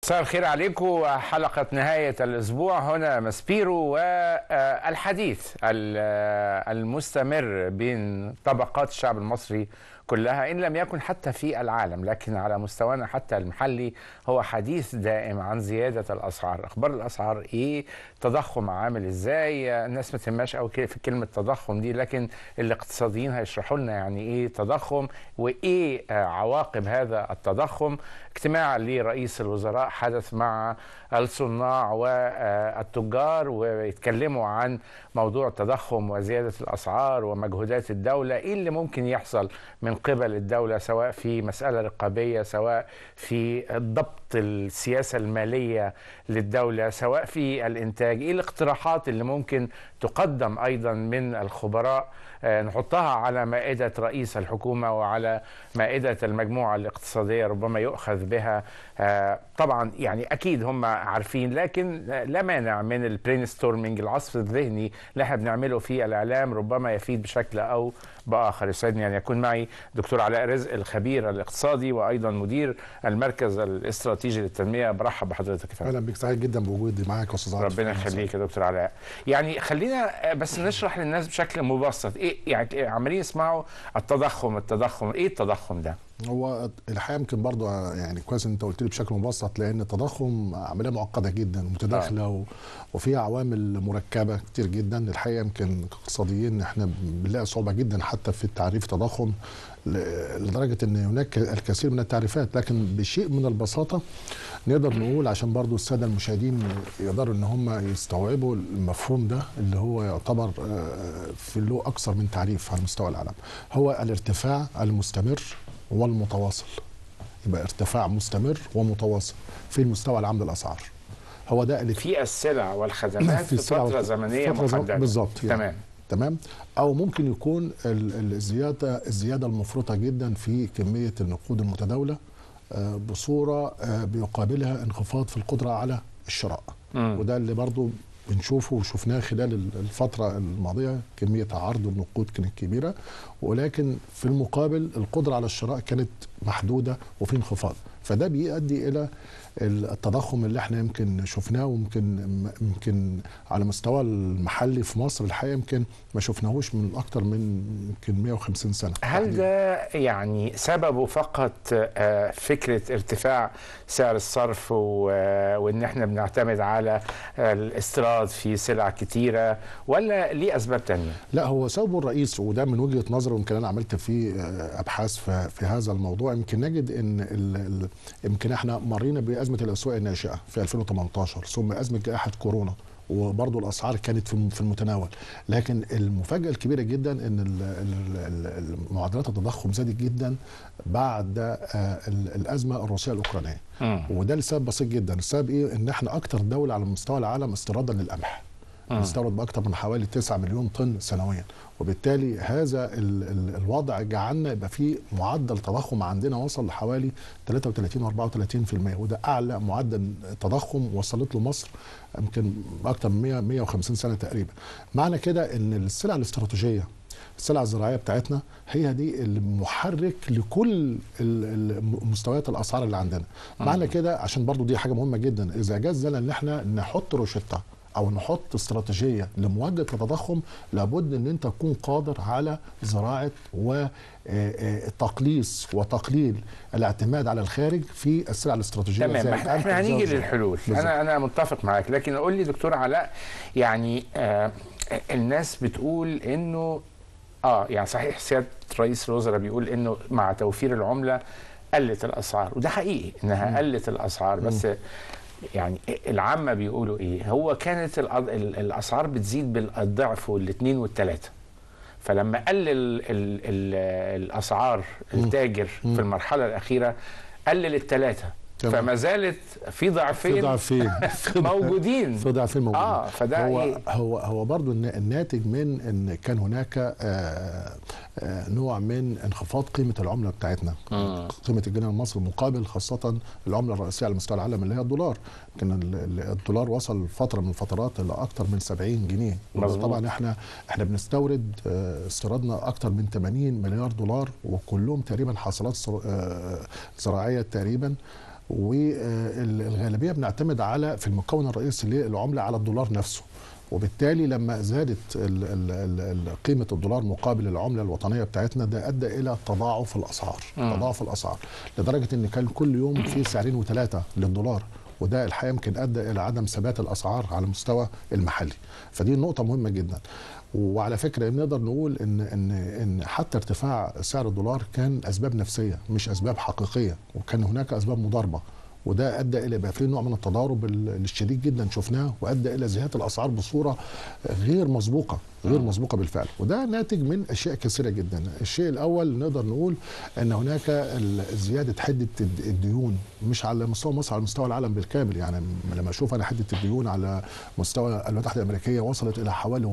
مساء الخير عليكم حلقة نهاية الأسبوع هنا ماسبيرو والحديث المستمر بين طبقات الشعب المصري كلها إن لم يكن حتى في العالم لكن على مستوانا حتى المحلي هو حديث دائم عن زيادة الأسعار أخبار الأسعار إيه تضخم عامل إزاي الناس ما تهمهاش أو في كلمة تضخم دي لكن الاقتصاديين هيشرحوا لنا يعني إيه تضخم وإيه عواقب هذا التضخم اجتماع لرئيس الوزراء حدث مع الصناع والتجار ويتكلموا عن موضوع التضخم وزيادة الأسعار ومجهودات الدولة إيه اللي ممكن يحصل من قبل الدولة سواء في مسألة رقابية سواء في ضبط السياسة المالية للدولة سواء في الإنتاج إيه الاقتراحات اللي ممكن تقدم أيضا من الخبراء نحطها على مائدة رئيس الحكومة وعلى مائدة المجموعة الاقتصادية ربما يؤخذ بها طبعا يعني أكيد هم عارفين لكن لا مانع من البرين ستورمينج العصف الذهني اللي احنا بنعمله في الإعلام ربما يفيد بشكل أو بآخر يسعدني أن يكون معي دكتور علاء رزق الخبير الاقتصادي وأيضا مدير المركز الاستراتيجي للتنمية برحب بحضرتك يا اهلا بك سعيد جدا بوجودي معاك يا استاذ ربنا يخليك يا دكتور علاء يعني خلينا بس نشرح للناس بشكل مبسط ايه يعني عمالين يسمعوا التضخم التضخم ايه التضخم ده هو الحقيقه يمكن برضه يعني كويس ان انت قلت لي بشكل مبسط لان التضخم عمليه معقده جدا متداخله آه. وفيها عوامل مركبه كتير جدا الحقيقه يمكن كاقتصاديين احنا بنلاقي صعوبه جدا حتى في التعريف التضخم لدرجه ان هناك الكثير من التعريفات لكن بشيء من البساطه نقدر نقول عشان برضو الساده المشاهدين يقدروا ان هم يستوعبوا المفهوم ده اللي هو يعتبر في له اكثر من تعريف على مستوى العالم هو الارتفاع المستمر والمتواصل يبقى ارتفاع مستمر ومتواصل في المستوى العام للاسعار هو ده اللي في السلع والخدمات في, في فتره زمنيه فترة محدده بالظبط يعني. تمام تمام او ممكن يكون الزياده الزياده المفرطه جدا في كميه النقود المتداوله بصوره بيقابلها انخفاض في القدره على الشراء م. وده اللي برضو بنشوفه وشفناه خلال الفترة الماضية كمية عرض النقود كانت كبيرة ولكن في المقابل القدرة على الشراء كانت محدودة وفي انخفاض فده بيؤدي إلى التضخم اللي احنا يمكن شفناه ويمكن يمكن على مستوى المحلي في مصر الحقيقه يمكن ما شفناهوش من اكتر من يمكن 150 سنه هل ده يعني سببه فقط فكره ارتفاع سعر الصرف وان احنا بنعتمد على الاستيراد في سلع كتيره ولا ليه اسباب تانية؟ لا هو سببه الرئيس وده من وجهه نظري ويمكن انا عملت فيه ابحاث في هذا الموضوع يمكن نجد ان يمكن احنا مرينا ازمه الاسواق الناشئه في 2018 ثم ازمه جائحه كورونا وبرضه الاسعار كانت في المتناول لكن المفاجاه الكبيره جدا ان معدلات التضخم زادت جدا بعد الازمه الروسيه الاوكرانيه وده لسبب بسيط جدا السبب ايه ان احنا اكتر دوله على مستوى العالم استيرادا للقمح بنستورد باكثر من حوالي 9 مليون طن سنويا وبالتالي هذا ال ال الوضع جعلنا يبقى في معدل تضخم عندنا وصل لحوالي 33 و34% وده اعلى معدل تضخم وصلت له مصر يمكن اكثر من 100 150 سنه تقريبا معنى كده ان السلع الاستراتيجيه السلع الزراعيه بتاعتنا هي دي المحرك لكل مستويات الاسعار اللي عندنا معنى كده عشان برضو دي حاجه مهمه جدا اذا جاز لنا ان احنا نحط روشته او نحط استراتيجيه لمواجهه التضخم لابد ان انت تكون قادر على زراعه وتقليص وتقليل الاعتماد على الخارج في السلع الاستراتيجيه تمام احنا, احنا هنيجي للحلول بالزبط. انا انا متفق معاك لكن قول لي دكتور علاء يعني آه الناس بتقول انه اه يعني صحيح سياده رئيس الوزراء بيقول انه مع توفير العمله قلت الاسعار وده حقيقي انها م. قلت الاسعار بس م. يعني العامه بيقولوا ايه هو كانت الاسعار بتزيد بالضعف والاثنين والثلاثه فلما قلل ال ال الاسعار التاجر في المرحله الاخيره قلل الثلاثه فما زالت في ضعفين في ضعفين موجودين في ضعفين موجودين اه فده هو إيه؟ هو هو برضه الناتج من ان كان هناك آآ آآ نوع من انخفاض قيمه العمله بتاعتنا مم. قيمه الجنيه المصري مقابل خاصه العمله الرئيسيه على مستوى العالم اللي هي الدولار كان الدولار وصل فتره من الفترات الى اكثر من 70 جنيه طبعا احنا احنا بنستورد استيرادنا اكثر من 80 مليار دولار وكلهم تقريبا حاصلات زراعيه تقريبا والغالبيه الغالبيه بنعتمد على في المكون الرئيسي للعمله على الدولار نفسه وبالتالي لما زادت ال ال ال ال قيمه الدولار مقابل العمله الوطنيه بتاعتنا ده ادى الى تضاعف الاسعار مم. تضاعف الاسعار لدرجه ان كان كل يوم في سعرين وثلاثه للدولار وده الحقيقه يمكن ادى الى عدم ثبات الاسعار على المستوى المحلي فدي نقطه مهمه جدا وعلى فكره نقدر نقول ان ان ان حتى ارتفاع سعر الدولار كان اسباب نفسيه مش اسباب حقيقيه وكان هناك اسباب مضاربه وده ادى الى بقى في نوع من التضارب ال- الشديد جدا شفناه وادى الى زياده الاسعار بصوره غير مسبوقه غير مسبوقه بالفعل وده ناتج من اشياء كثيره جدا الشيء الاول نقدر نقول ان هناك ال- زياده حده الد- الديون مش على مستوى مصر على مستوى العالم بالكامل يعني لما اشوف انا حده الديون على مستوى الولايات المتحده الامريكيه وصلت الى حوالي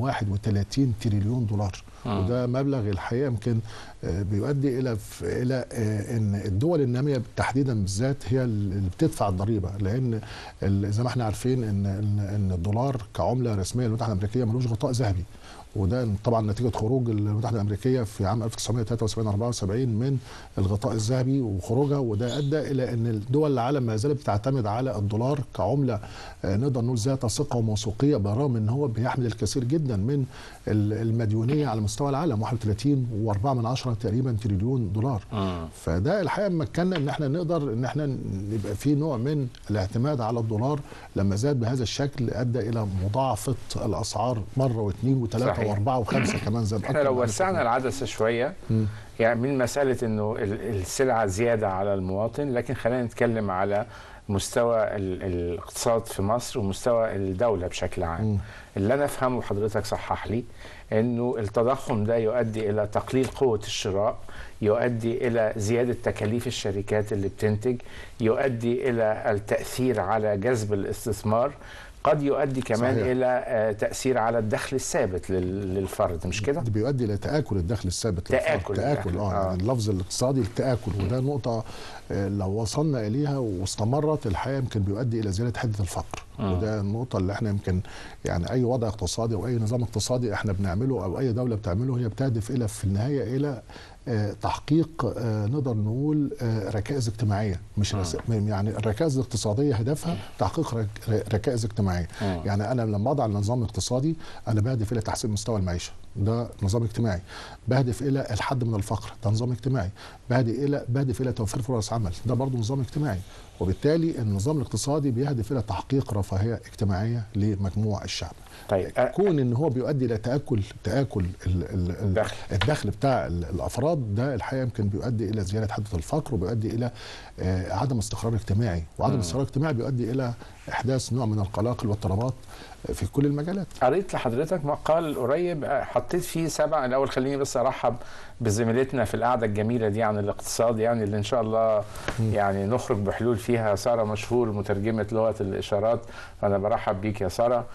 31 تريليون دولار مم. وده مبلغ الحقيقه يمكن آه، بيؤدي الى ف- الى آه، ان الدول الناميه تحديدا بالذات هي اللي بتدفع الضريبه لان ال- زي ما احنا عارفين ان ان إن الدولار كعمله رسميه للولايات المتحده الامريكيه ملوش غطاء ذهبي وده طبعا نتيجه خروج الولايات المتحده الامريكيه في عام 1973 74 من الغطاء الذهبي وخروجها وده ادى الى ان الدول العالم ما زالت بتعتمد على الدولار كعمله آه، نقدر نقول ذات ثقه وموثوقيه بالرغم ان هو بيحمل الكثير جدا من ال- المديونيه على مستوى العالم 31 و4 من عشرة تقريبا تريليون دولار مم. فده الحقيقه مكننا ان احنا نقدر ان احنا يبقى في نوع من الاعتماد على الدولار لما زاد بهذا الشكل ادى الى مضاعفه الاسعار مره واثنين وثلاثه صحيح. واربعه وخمسه كمان زاد احنا أكتر لو من وسعنا العدسه شويه مم. يعني من مساله انه ال- السلعه زياده على المواطن لكن خلينا نتكلم على مستوى ال- الاقتصاد في مصر ومستوى الدوله بشكل عام مم. اللي انا افهمه حضرتك صحح لي انه التضخم ده يؤدي الى تقليل قوه الشراء يؤدي الى زياده تكاليف الشركات اللي بتنتج يؤدي الى التاثير على جذب الاستثمار قد يؤدي كمان صحيح. الى آه، تاثير على الدخل الثابت لل- للفرد مش كده ده بيؤدي الى تاكل الدخل الثابت للفرد. تآكل تاكل الدخل، اه آه. يعني اللفظ الاقتصادي التاكل وده نقطه آه، لو وصلنا اليها واستمرت الحقيقه يمكن بيؤدي الى زياده حده الفقر مم. وده النقطه اللي احنا يمكن يعني اي وضع اقتصادي او اي نظام اقتصادي احنا بنعمله او اي دوله بتعمله هي بتهدف الى في النهايه الى آه، تحقيق آه، نقدر نقول آه، ركائز اجتماعيه مش رس... يعني الركائز الاقتصاديه هدفها تحقيق رك- ركائز اجتماعيه مم. يعني انا لما اضع النظام الاقتصادي انا بهدف الى تحسين مستوى المعيشه ده نظام اجتماعي بهدف الى الحد من الفقر ده نظام اجتماعي بهدف الى بهدف الى توفير فرص عمل ده برضه نظام اجتماعي وبالتالي النظام الاقتصادي بيهدف الى تحقيق رفاهيه اجتماعيه لمجموع الشعب طيب آه، كون ان هو بيؤدي الى تاكل تاكل ال- ال- ال- الدخل. الدخل بتاع ال- الافراد ده الحقيقه يمكن بيؤدي الى زياده حده الفقر وبيؤدي الى آه، عدم استقرار اجتماعي وعدم مم. الاستقرار الاجتماعي بيؤدي الى احداث نوع من القلاقل واضطرابات في كل المجالات قريت لحضرتك مقال قريب آه، حطيت فيه سبع الاول خليني بس ارحب بزميلتنا في القعده الجميله دي عن الاقتصاد يعني اللي ان شاء الله يعني نخرج بحلول فيها ساره مشهور مترجمه لغه الاشارات فانا برحب بيك يا ساره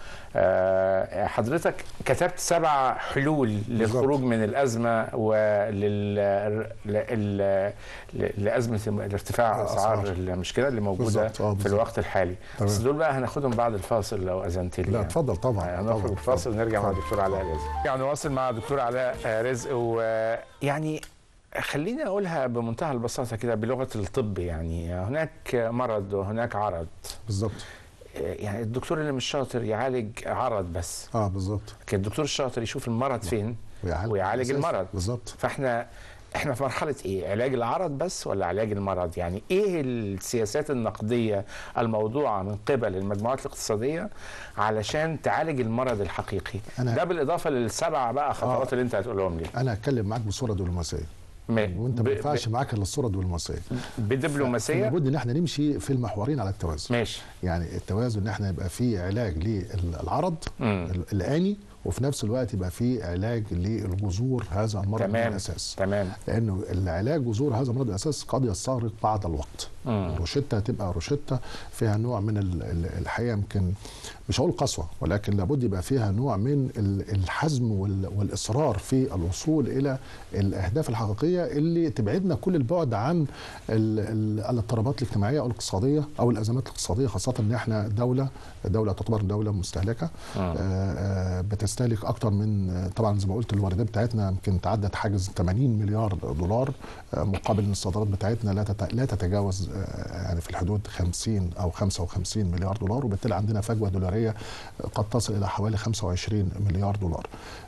آه، حضرتك كتبت سبع حلول للخروج من الازمه ولل ل- ل- لازمه الارتفاع الأسعار. اسعار المشكله اللي موجوده بالظبط، آه، في بالظبط. الوقت الحالي بس تمام. دول بقى هناخدهم بعد الفاصل لو اذنت لي لا يعني. اتفضل طبعا هنخرج طبعاً، الفاصل اتفضل. ونرجع مع اتفضل. الدكتور علاء رزق يعني نواصل مع الدكتور علاء آه، رزق ويعني خليني اقولها بمنتهى البساطه كده بلغه الطب يعني هناك مرض وهناك عرض بالظبط آه، يعني الدكتور اللي مش شاطر يعالج عرض بس اه بالظبط لكن الدكتور الشاطر يشوف المرض فين ويعالج الأساس. المرض. بالظبط فاحنا احنا في مرحله ايه علاج العرض بس ولا علاج المرض يعني ايه السياسات النقديه الموضوعه من قبل المجموعات الاقتصاديه علشان تعالج المرض الحقيقي أنا- ده بالاضافه للسبع بقى خطوات آه. اللي انت هتقولهم لي انا هتكلم معاك بصوره دبلوماسيه م- وانت ب- ما ب- ينفعش معاك الا الصوره الدبلوماسيه بدبلوماسيه لابد ان احنا نمشي في المحورين على التوازن ماشي يعني التوازن ان احنا يبقى في علاج للعرض مم. الاني وفي نفس الوقت يبقى في علاج للجذور هذا المرض من تمام الاساس تمام لانه العلاج جذور هذا المرض الاساس قد يستغرق بعض الوقت مم. الروشته هتبقى روشته فيها نوع من ال- ال- الحقيقه يمكن مش هقول قسوه ولكن لابد يبقى فيها نوع من ال- الحزم وال- والاصرار في الوصول الى الاهداف الحقيقيه اللي تبعدنا كل البعد عن ال- ال- الاضطرابات الاجتماعيه او الاقتصاديه او الازمات الاقتصاديه خاصه ان احنا دوله دوله تعتبر دوله مستهلكه مم. آه، آه، بتستهلك اكتر من آه، طبعا زي ما قلت الواردات بتاعتنا يمكن تعدت حاجز 80 مليار دولار آه، مقابل ان الصادرات بتاعتنا لا تت- لا تتجاوز آه، يعني في الحدود 50 او 55 مليار دولار وبالتالي عندنا فجوه دولاريه قد تصل الى حوالي 25 مليار دولار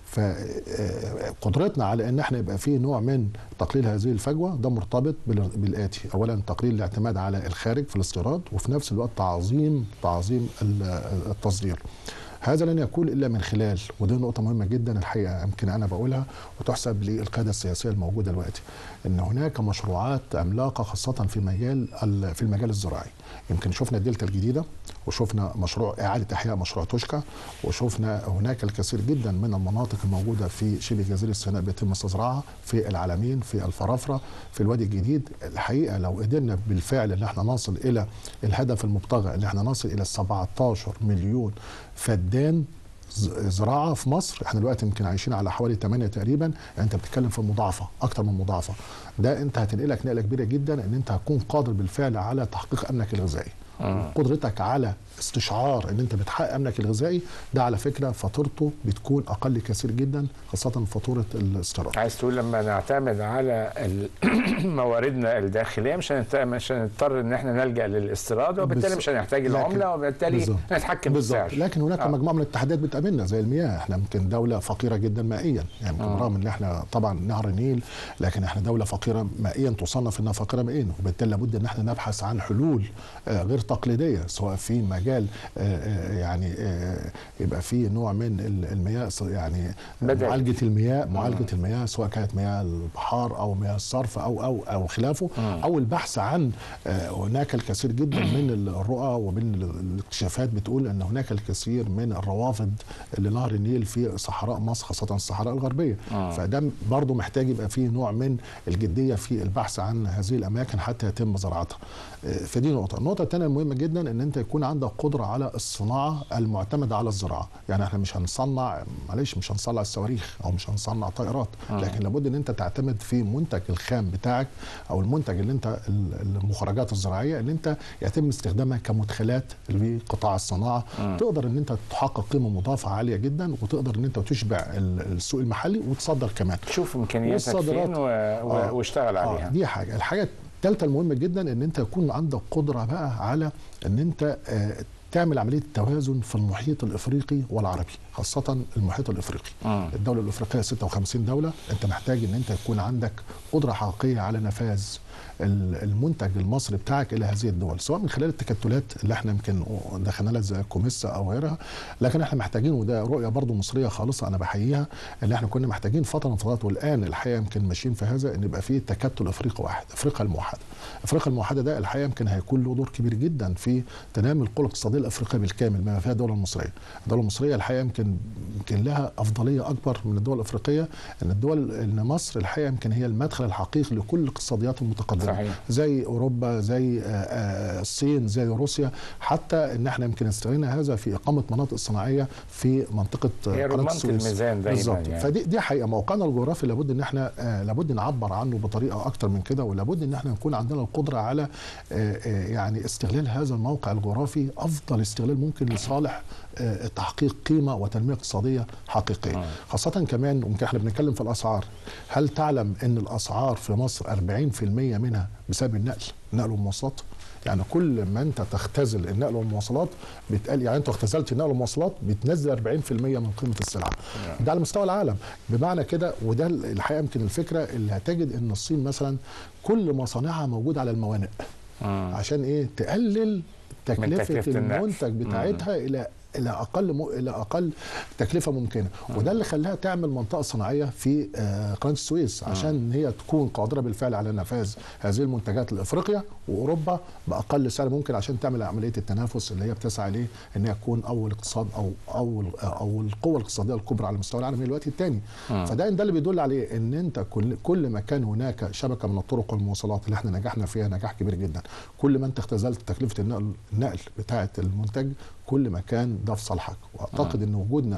فقدرتنا على ان احنا يبقى في نوع من تقليل هذه الفجوه ده مرتبط بال- بالاتي اولا تقليل الاعتماد على الخارج في الاستيراد وفي نفس الوقت تعظيم تعظيم ال- التصدير هذا لن يكون الا من خلال ودي نقطه مهمه جدا الحقيقه يمكن انا بقولها وتحسب للقياده السياسيه الموجوده دلوقتي ان هناك مشروعات عملاقه خاصه في مجال ال- في المجال الزراعي يمكن شفنا الدلتا الجديده وشفنا مشروع اعاده احياء مشروع توشكا وشفنا هناك الكثير جدا من المناطق الموجوده في شبه جزيره سيناء بيتم استصلاحها في العلمين في الفرافره في الوادي الجديد الحقيقه لو قدرنا بالفعل ان احنا نصل الى الهدف المبتغى اللي احنا نصل الى 17 مليون فدان ز- زراعه في مصر احنا دلوقتي يمكن عايشين على حوالي 8 تقريبا يعني انت بتتكلم في مضاعفه اكتر من مضاعفه ده انت هتنقلك نقله كبيره جدا ان انت هتكون قادر بالفعل على تحقيق امنك الغذائي قدرتك على استشعار ان انت بتحقق امنك الغذائي ده على فكره فاتورته بتكون اقل كثير جدا خاصه فاتوره الاستيراد عايز تقول لما نعتمد على ال- مواردنا الداخليه مش هنت- مش هنضطر ان احنا نلجا للاستيراد وبالتالي بالظبط. مش هنحتاج لكن- العمله وبالتالي بالظبط. نتحكم بالظبط بالسعر لكن هناك آه. آه. مجموعه من التحديات بتقابلنا زي المياه احنا يمكن دوله فقيره جدا مائيا يعني يمكن رغم ان احنا طبعا نهر النيل لكن احنا دوله فقيره مائيا تصنف انها فقيره مائيا وبالتالي لابد ان احنا نبحث عن حلول آه غير تقليديه سواء في مجال آه آه يعني آه يبقى في نوع من ال- المياه ص- يعني بدائل. معالجه المياه معالجه المياه سواء كانت مياه البحار او مياه الصرف او او او خلافه او البحث عن آه، هناك الكثير جدا من الرؤى ومن ال- الاكتشافات بتقول ان هناك الكثير من الروافد لنهر النيل في صحراء مصر خاصه الصحراء الغربيه فده برضه محتاج يبقى فيه نوع من الجديه في البحث عن هذه الاماكن حتى يتم زراعتها آه، فدي نقطه النقطه الثانيه المهمه جدا ان انت يكون عندك قدره على الصناعه المعتمده على الزراعه يعني احنا مش هنصنع معلش مش هنصنع الصواريخ او مش هنصنع طائرات لكن لابد ان انت تعتمد في منتج الخام بتاعك او المنتج اللي انت ال- المخرجات الزراعيه اللي انت يتم استخدامها كمدخلات لقطاع الصناعه تقدر ان انت تحقق قيمه مضافه عاليه جدا وتقدر ان انت تشبع ال- السوق المحلي وتصدر كمان شوف امكانياتك والصادرات. فين و... و... آه. واشتغل عليها آه دي حاجه الحاجه الثالثه المهمه جدا ان انت يكون عندك قدره بقى على ان انت آه تعمل عمليه توازن في المحيط الافريقي والعربي خاصه المحيط الافريقي مم. الدوله الافريقيه 56 دوله انت محتاج ان انت يكون عندك قدره حقيقيه على نفاذ ال- المنتج المصري بتاعك الى هذه الدول سواء من خلال التكتلات اللي احنا يمكن دخلنا لها زي كوميسا او غيرها لكن احنا محتاجين وده رؤيه برضو مصريه خالصه انا بحييها اللي احنا كنا محتاجين فتره من فترات والان الحقيقه يمكن ماشيين في هذا ان يبقى في تكتل افريقي واحد افريقيا الموحده افريقيا الموحده ده الحقيقه يمكن هيكون له دور كبير جدا في تنامي القوى الاقتصاديه الافريقيه بالكامل بما فيها الدوله المصريه الدوله المصريه الحقيقه يمكن يمكن لها افضليه اكبر من الدول الافريقيه ان الدول ان مصر الحقيقه يمكن هي المدخل الحقيقي لكل الاقتصاديات المتقدمه صحيح. زي اوروبا زي آه، آه، الصين زي روسيا حتى ان احنا يمكن استغلنا هذا في اقامه مناطق صناعيه في منطقه آه، هي قناه رمانة السويس الميزان دايما بالظبط يعني. فدي دي حقيقه موقعنا الجغرافي لابد ان احنا آه، لابد نعبر عنه بطريقه اكتر من كده ولابد ان احنا نكون عندنا القدره على آه، آه، يعني استغلال هذا الموقع الجغرافي افضل استغلال ممكن لصالح آه، تحقيق قيمه وتنميه اقتصاديه حقيقيه خاصه كمان ممكن احنا بنتكلم في الاسعار هل تعلم ان الاسعار في مصر 40% منها بسبب النقل النقل والمواصلات يعني كل ما انت تختزل النقل والمواصلات بتقل يعني انت اختزلت النقل والمواصلات بتنزل 40% من قيمه السلعه ده على مستوى العالم بمعنى كده وده الحقيقه يمكن الفكره اللي هتجد ان الصين مثلا كل مصانعها موجوده على الموانئ مم. عشان ايه تقلل تكلفه, تكلفة النقل. المنتج بتاعتها الى الى اقل م... الى اقل تكلفه ممكنه وده اللي خلاها تعمل منطقه صناعيه في آه، قناه السويس عشان هي تكون قادره بالفعل على نفاذ هذه المنتجات لافريقيا واوروبا باقل سعر ممكن عشان تعمل عمليه التنافس اللي هي بتسعى ليه ان هي تكون اول اقتصاد او اول او القوه الاقتصاديه الكبرى على مستوى العالم هي الوقت الثاني فده ده اللي بيدل عليه ان انت كل كل ما كان هناك شبكه من الطرق والمواصلات اللي احنا نجحنا فيها نجاح كبير جدا كل ما انت اختزلت تكلفه النقل النقل بتاعه المنتج كل ما كان ده في صالحك واعتقد ان وجودنا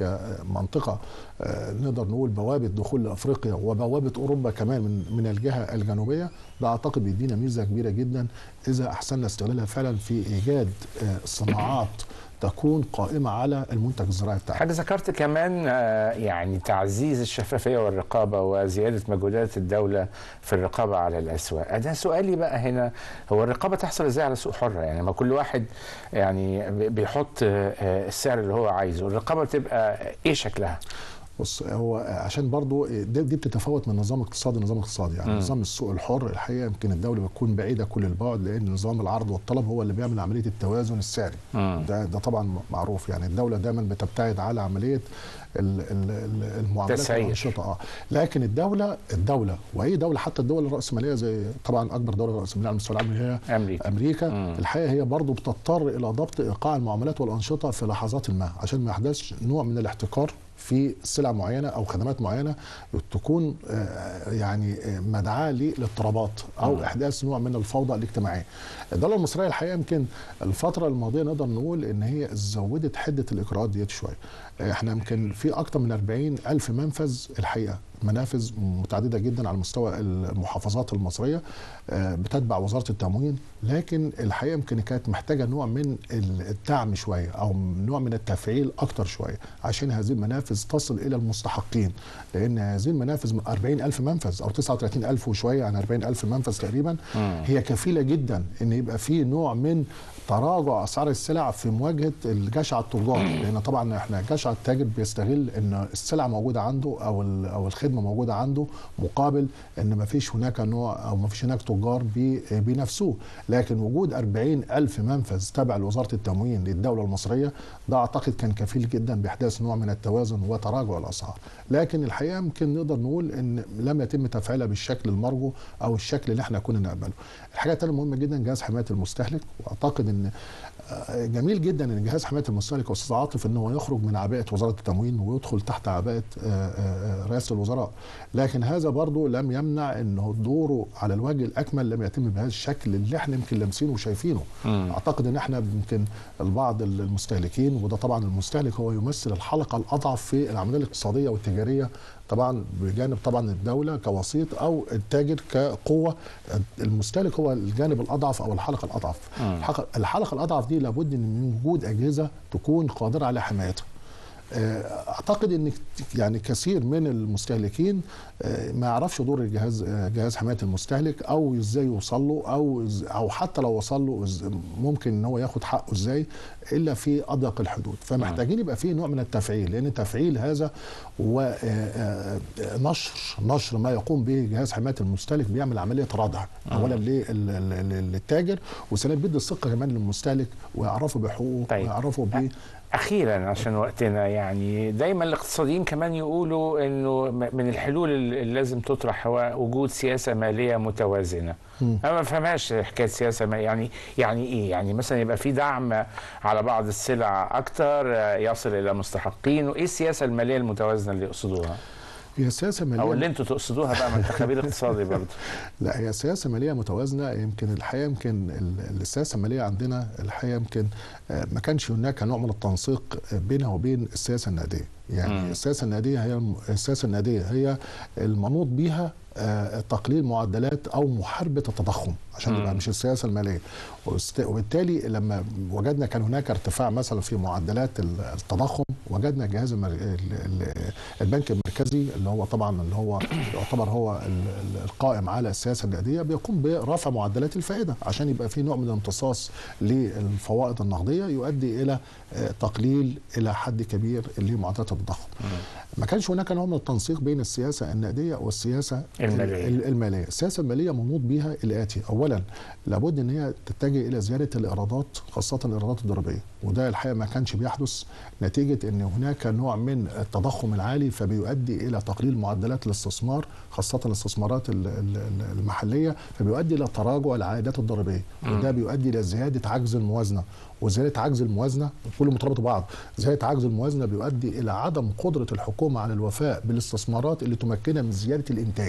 كمنطقه آه، نقدر نقول بوابه دخول لافريقيا وبوابه اوروبا كمان من من الجهه الجنوبيه ده اعتقد بيدينا ميزه كبيره جدا اذا احسننا استغلالها فعلا في ايجاد آه، صناعات تكون قائمه على المنتج الزراعي بتاعها حاجة ذكرت كمان آه، يعني تعزيز الشفافية والرقابة وزيادة مجهودات الدولة في الرقابة على الأسواق ده سؤالي بقى هنا هو الرقابة تحصل ازاي على سوق حرة يعني ما كل واحد يعني بيحط آه، آه، السعر اللي هو عايزه الرقابة بتبقى ايه شكلها بص هو عشان برضو دي, دي بتتفاوت من نظام اقتصادي لنظام اقتصادي يعني مم. نظام السوق الحر الحقيقه يمكن الدوله بتكون بعيده كل البعد لان نظام العرض والطلب هو اللي بيعمل عمليه التوازن السعري مم. ده ده طبعا معروف يعني الدوله دايما بتبتعد على عمليه ال- ال- ال- المعاملات تسعير. والانشطه اه لكن الدوله الدوله واي دوله حتى الدول الراسماليه زي طبعا اكبر دوله راسماليه على مستوى العالم هي أمريكا امريكا مم. الحقيقه هي برضو بتضطر الى ضبط ايقاع المعاملات والانشطه في لحظات ما عشان ما يحدثش نوع من الاحتكار في سلع معينه او خدمات معينه تكون آه، يعني آه، مدعاه للاضطرابات او مم. احداث نوع من الفوضى الاجتماعيه. الدوله المصريه الحقيقه يمكن الفتره الماضيه نقدر نقول ان هي زودت حده الاجراءات ديت شويه. آه، احنا يمكن في اكثر من 40 الف منفذ الحقيقه منافذ متعدده جدا على مستوى المحافظات المصريه آه، بتتبع وزاره التموين لكن الحقيقه يمكن كانت محتاجه نوع من الدعم شويه او نوع من التفعيل اكتر شويه عشان هذه المنافذ تصل الى المستحقين لان هذه المنافذ 40 الف منفذ او 39 الف وشويه عن 40 الف منفذ تقريبا مم. هي كفيله جدا ان يبقى في نوع من تراجع اسعار السلع في مواجهه الجشع التجار لان طبعا احنا جشع التاجر بيستغل ان السلع موجوده عنده او ال- او الخدمه موجوده عنده مقابل ان ما فيش هناك نوع او ما فيش هناك تجار بي- بينافسوه لكن وجود 40 الف منفذ تابع لوزاره التموين للدوله المصريه ده اعتقد كان كفيل جدا باحداث نوع من التوازن وتراجع الاسعار لكن الحقيقه يمكن نقدر نقول ان لم يتم تفعيلها بالشكل المرجو او الشكل اللي احنا كنا نقبله الحاجه الثانيه المهمه جدا جهاز حمايه المستهلك واعتقد ان آه، جميل جدا ان جهاز حمايه المستهلك واستاذ عاطف ان هو يخرج من عباءه وزاره التموين ويدخل تحت عباءه آه، آه، رئاسه الوزراء لكن هذا برضه لم يمنع انه دوره على الوجه الاكمل لم يتم بهذا الشكل اللي احنا يمكن لامسينه وشايفينه مم. اعتقد ان احنا يمكن البعض المستهلكين وده طبعا المستهلك هو يمثل الحلقه الاضعف في العمليه الاقتصاديه والتجاريه طبعا بجانب طبعا الدوله كوسيط او التاجر كقوه المستهلك هو الجانب الاضعف او الحلقه الاضعف مم. الحلقه الحلقة الاضعف دي لابد من وجود اجهزه تكون قادره على حمايتها آه، اعتقد ان يعني كثير من المستهلكين آه، ما يعرفش دور الجهاز آه، جهاز حمايه المستهلك او ازاي يوصل له او إز- او حتى لو وصل له إز- ممكن ان هو ياخد حقه ازاي الا في اضيق الحدود فمحتاجين يبقى فيه نوع من التفعيل لان تفعيل هذا ونشر نشر ما يقوم به جهاز حمايه المستهلك بيعمل عمليه ردع اولا لل- لل- لل- للتاجر وثانيا بيدي الثقه كمان للمستهلك ويعرفه بحقوقه طيب. ويعرفه ب اخيرا عشان وقتنا يعني دايما الاقتصاديين كمان يقولوا انه م- من الحلول اللي لازم تطرح هو وجود سياسه ماليه متوازنه مم. انا ما بفهمهاش حكايه سياسه ما يعني يعني ايه يعني مثلا يبقى في دعم على بعض السلع اكتر آه، يصل الى مستحقين وايه السياسه الماليه المتوازنه اللي يقصدوها هي سياسه ماليه او اللي انتوا تقصدوها بقى ما انت خبير اقتصادي برضه لا هي سياسة مالية متوازنة يمكن الحقيقة يمكن ال- السياسة المالية عندنا الحقيقة يمكن آه، ما كانش هناك نوع من التنسيق آه، بينها وبين السياسة النقدية يعني مم. السياسة النقدية هي الم- السياسة النقدية هي المنوط بيها آه، تقليل معدلات او محاربه التضخم عشان مم. يبقى مش السياسه الماليه وست- وبالتالي لما وجدنا كان هناك ارتفاع مثلا في معدلات ال- التضخم وجدنا جهاز المر... ال- ال- البنك المركزي اللي هو طبعا اللي هو يعتبر هو ال- ال- القائم على السياسه النقديه بيقوم برفع معدلات الفائده عشان يبقى في نوع من الامتصاص للفوائد النقديه يؤدي الى آه، تقليل الى حد كبير لمعدلات التضخم. ما كانش هناك نوع من التنسيق بين السياسه النقديه والسياسه المالية. ال- الماليه، السياسه الماليه منوط بها الاتي، اولا لابد ان هي تتجه الى زياده الايرادات خاصه الايرادات الضريبيه، وده الحقيقه ما كانش بيحدث نتيجه ان هناك نوع من التضخم العالي فبيؤدي الى تقليل معدلات الاستثمار خاصه الاستثمارات ال- ال- ال- المحليه فبيؤدي الى تراجع العائدات الضريبيه، وده بيؤدي الى زياده عجز الموازنه وزياده عجز الموازنه كله مرتبط ببعض زياده عجز الموازنه بيؤدي الى عدم قدره الحكومه على الوفاء بالاستثمارات اللي تمكنها من زياده الانتاج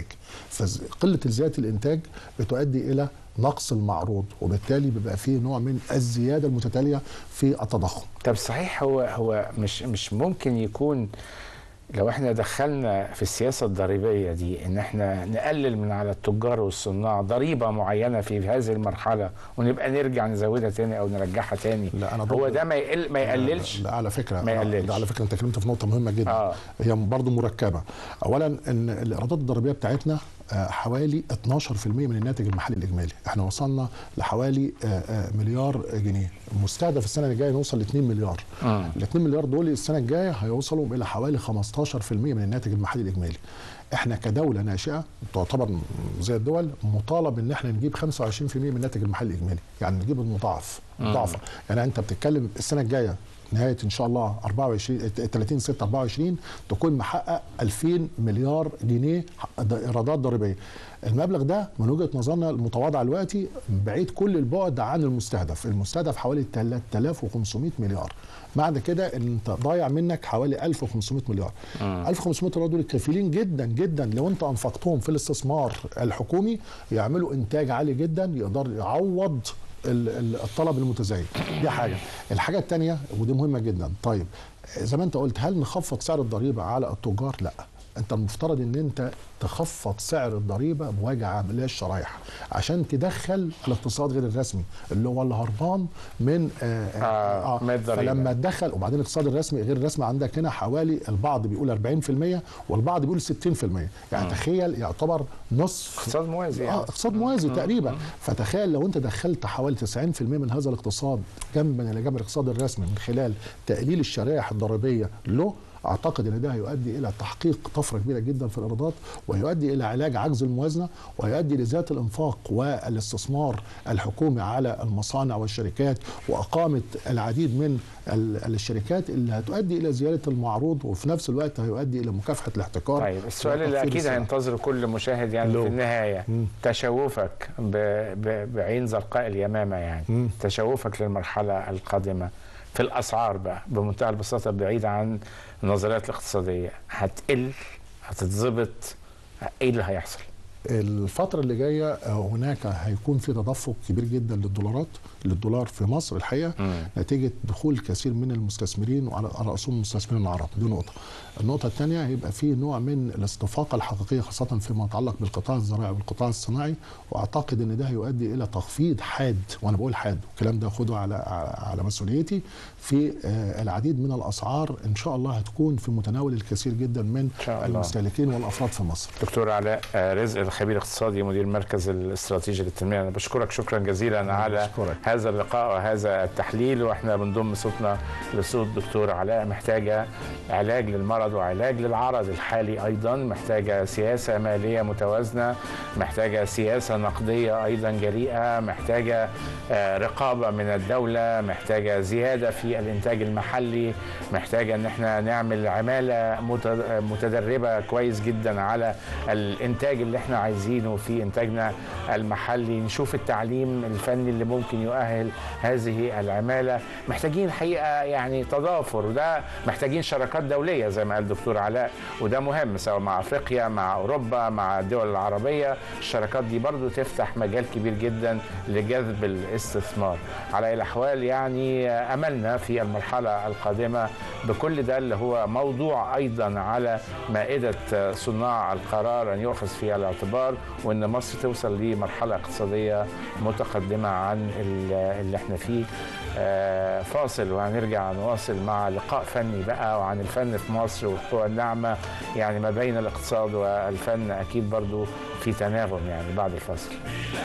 فقله زياده الانتاج بتؤدي الى نقص المعروض وبالتالي بيبقى فيه نوع من الزياده المتتاليه في التضخم طب صحيح هو هو مش مش ممكن يكون لو احنا دخلنا في السياسة الضريبية دي ان احنا نقلل من على التجار والصناع ضريبة معينة في هذه المرحلة ونبقى نرجع نزودها تاني او نرجعها تاني لا، أنا ضد- هو ده ما يقل ما يقللش لا على فكره ما يقللش. لا على فكره انت اتكلمت في نقطه مهمه جدا آه. هي برضه مركبه اولا ان الايرادات الضريبيه بتاعتنا آه، حوالي 12% من الناتج المحلي الاجمالي احنا وصلنا لحوالي آه، آه، مليار جنيه المستهدف السنه اللي جايه نوصل ل 2 مليار مم. ال 2 مليار دول السنه الجايه هيوصلوا الى حوالي 15% من الناتج المحلي الاجمالي احنا كدوله ناشئه تعتبر زي الدول مطالب ان احنا نجيب 25% من الناتج المحلي الاجمالي يعني نجيب المضاعف مضاعفه يعني انت بتتكلم السنه الجايه نهايه ان شاء الله 24 30 6 24 تكون محقق 2000 مليار جنيه ايرادات ضريبيه المبلغ ده من وجهه نظرنا المتواضعه دلوقتي بعيد كل البعد عن المستهدف المستهدف حوالي 3500 مليار معنى كده ان انت ضايع منك حوالي 1500 مليار 1500 مليار دول كافيين جدا جدا لو انت انفقتهم في الاستثمار الحكومي يعملوا انتاج عالي جدا يقدر يعوض ال- ال- الطلب المتزايد دي حاجه الحاجه الثانيه ودي مهمه جدا طيب زي ما انت قلت هل نخفض سعر الضريبه على التجار لا انت المفترض ان انت تخفض سعر الضريبه بوجه عام الشرايح عشان تدخل الاقتصاد غير الرسمي اللي هو اللي هربان من آه آه، من الضريبة. فلما تدخل وبعدين الاقتصاد الرسمي غير الرسمي عندك هنا حوالي البعض بيقول 40% والبعض بيقول 60% يعني تخيل يعتبر نصف اقتصاد موازي اه يعني. اقتصاد موازي تقريبا فتخيل لو انت دخلت حوالي 90% من هذا الاقتصاد جنبا الى جنب الاقتصاد الرسمي من خلال تقليل الشرائح الضريبيه له اعتقد ان ده هيؤدي الى تحقيق طفره كبيره جدا في الايرادات ويؤدي الى علاج عجز الموازنه ويؤدي لزياده الانفاق والاستثمار الحكومي على المصانع والشركات واقامه العديد من ال- الشركات اللي هتؤدي الى زياده المعروض وفي نفس الوقت هيؤدي الى مكافحه الاحتكار طيب السؤال اللي وتخفيض اكيد السعر. هينتظره كل مشاهد يعني لو. في النهايه مم. تشوفك ب... ب... بعين زرقاء اليمامه يعني مم. تشوفك للمرحله القادمه في الاسعار بقى بمنتهى البساطه بعيد عن النظريات الاقتصاديه هتقل هتتظبط ايه اللي هيحصل؟ الفترة اللي جاية آه، هناك هيكون في تدفق كبير جدا للدولارات للدولار في مصر الحقيقة مم. نتيجة دخول كثير من المستثمرين وعلى على رأسهم المستثمرين العرب دي نقطة النقطة الثانية هيبقى في نوع من الاستفاقة الحقيقية خاصة فيما يتعلق بالقطاع الزراعي والقطاع الصناعي وأعتقد أن ده هيؤدي إلى تخفيض حاد وأنا بقول حاد والكلام ده خده على على مسؤوليتي في آه، العديد من الأسعار إن شاء الله هتكون في متناول الكثير جدا من إن شاء الله. المستهلكين والأفراد في مصر دكتور علاء آه، رزق الخبير الاقتصادي مدير المركز الاستراتيجي للتنميه انا بشكرك شكرا جزيلا على بشكرك. هذا اللقاء وهذا التحليل واحنا بنضم صوتنا لصوت دكتور علاء محتاجه علاج للمرض وعلاج للعرض الحالي ايضا محتاجه سياسه ماليه متوازنه محتاجه سياسه نقديه ايضا جريئه محتاجه آه، رقابه من الدوله محتاجه زياده في الانتاج المحلي محتاجه ان احنا نعمل عماله مت- متدربه كويس جدا على الانتاج اللي احنا عايزينه في انتاجنا المحلي نشوف التعليم الفني اللي ممكن يؤهل هذه العماله محتاجين حقيقه يعني تضافر وده محتاجين شراكات دوليه زي ما قال الدكتور علاء وده مهم سواء مع افريقيا مع اوروبا مع الدول العربيه الشراكات دي برضو تفتح مجال كبير جدا لجذب الاستثمار على أي الاحوال يعني املنا في المرحله القادمه بكل ده اللي هو موضوع ايضا على مائده صناع القرار ان يؤخذ في الاعتبار وان مصر توصل لمرحله اقتصاديه متقدمه عن ال- اللي احنا فيه آه، فاصل وهنرجع نواصل مع لقاء فني بقى وعن الفن في مصر والقوى الناعمه يعني ما بين الاقتصاد والفن اكيد برضو في تناغم يعني بعد الفاصل